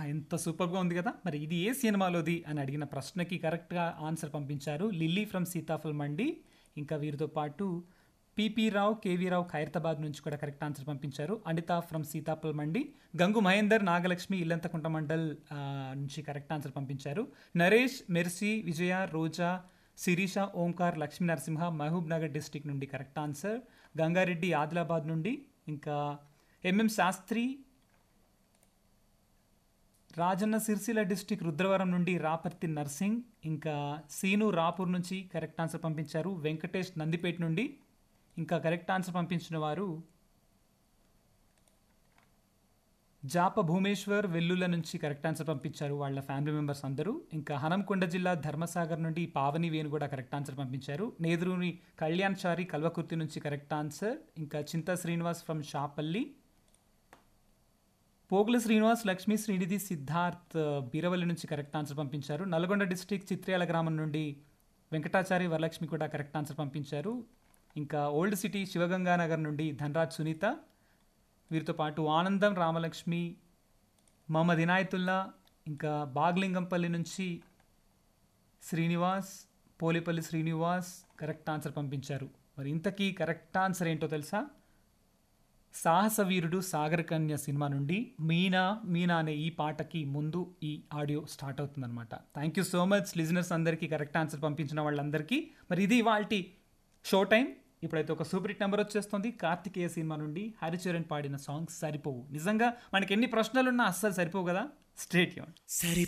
ఎంత సూపర్గా ఉంది కదా మరి ఇది ఏ సినిమాలోది అని అడిగిన ప్రశ్నకి కరెక్ట్గా ఆన్సర్ పంపించారు లిల్లీ ఫ్రమ్ సీతాఫల్ మండి ఇంకా వీరితో పాటు పిపి రావు కేవీ రావు ఖైరతాబాద్ నుంచి కూడా కరెక్ట్ ఆన్సర్ పంపించారు అనిత ఫ్రమ్ సీతాఫల్ మండి గంగు మహేందర్ నాగలక్ష్మి ఇల్లంతకుంట మండల్ ఆ, నుంచి కరెక్ట్ ఆన్సర్ పంపించారు నరేష్ మెర్సీ విజయ రోజా శిరీష ఓంకార్ లక్ష్మీ నరసింహ మహబూబ్ నగర్ డిస్టిక్ నుండి కరెక్ట్ ఆన్సర్ గంగారెడ్డి ఆదిలాబాద్ నుండి ఇంకా ఎంఎం శాస్త్రి రాజన్న సిరిసిల్ల డిస్టిక్ రుద్రవరం నుండి రాపర్తి నర్సింగ్ ఇంకా సీను రాపూర్ నుంచి కరెక్ట్ ఆన్సర్ పంపించారు వెంకటేష్ నందిపేట నుండి ఇంకా కరెక్ట్ ఆన్సర్ పంపించిన వారు జాప భూమేశ్వర్ వెల్లుల నుంచి కరెక్ట్ ఆన్సర్ పంపించారు వాళ్ళ ఫ్యామిలీ మెంబర్స్ అందరూ ఇంకా హనంకొండ జిల్లా ధర్మసాగర్ నుండి పావని వేణు కూడా కరెక్ట్ ఆన్సర్ పంపించారు నేదురుని కళ్యాణ్ చారి కల్వకుర్తి నుంచి కరెక్ట్ ఆన్సర్ ఇంకా చింతా శ్రీనివాస్ ఫ్రమ్ షాపల్లి పోగుల శ్రీనివాస్ లక్ష్మీ శ్రీనిధి సిద్ధార్థ్ బీరవల్లి నుంచి కరెక్ట్ ఆన్సర్ పంపించారు నల్గొండ డిస్టిక్ చిత్రేల గ్రామం నుండి వెంకటాచారి వరలక్ష్మి కూడా కరెక్ట్ ఆన్సర్ పంపించారు ఇంకా ఓల్డ్ సిటీ శివగంగానగర్ నుండి ధనరాజ్ సునీత వీరితో పాటు ఆనందం రామలక్ష్మి మహమ్మద్ ఇనాయతుల్లా ఇంకా బాగ్లింగంపల్లి నుంచి శ్రీనివాస్ పోలిపల్లి శ్రీనివాస్ కరెక్ట్ ఆన్సర్ పంపించారు మరి ఇంతకీ కరెక్ట్ ఆన్సర్ ఏంటో తెలుసా సాహస వీరుడు సాగర్ కన్య సినిమా నుండి మీనా మీనా అనే ఈ పాటకి ముందు ఈ ఆడియో స్టార్ట్ అవుతుందన్నమాట thank you so much listeners అందరికీ కరెక్ట్ ఆన్సర్ పంపించిన వాళ్ళందరికీ మరి ఇది వాళ్ళ షో టైం ఇప్పుడైతే ఒక సూపర్ హిట్ నెంబర్ వచ్చేస్తుంది కార్తికేయ సినిమా నుండి హరిచరణ్ పాడిన సాంగ్స్ సరిపోవు నిజంగా మనకి ఎన్ని ప్రశ్నలున్నా అస్సలు సరిపోవు కదా స్ట్రేట్ యూన్ సరి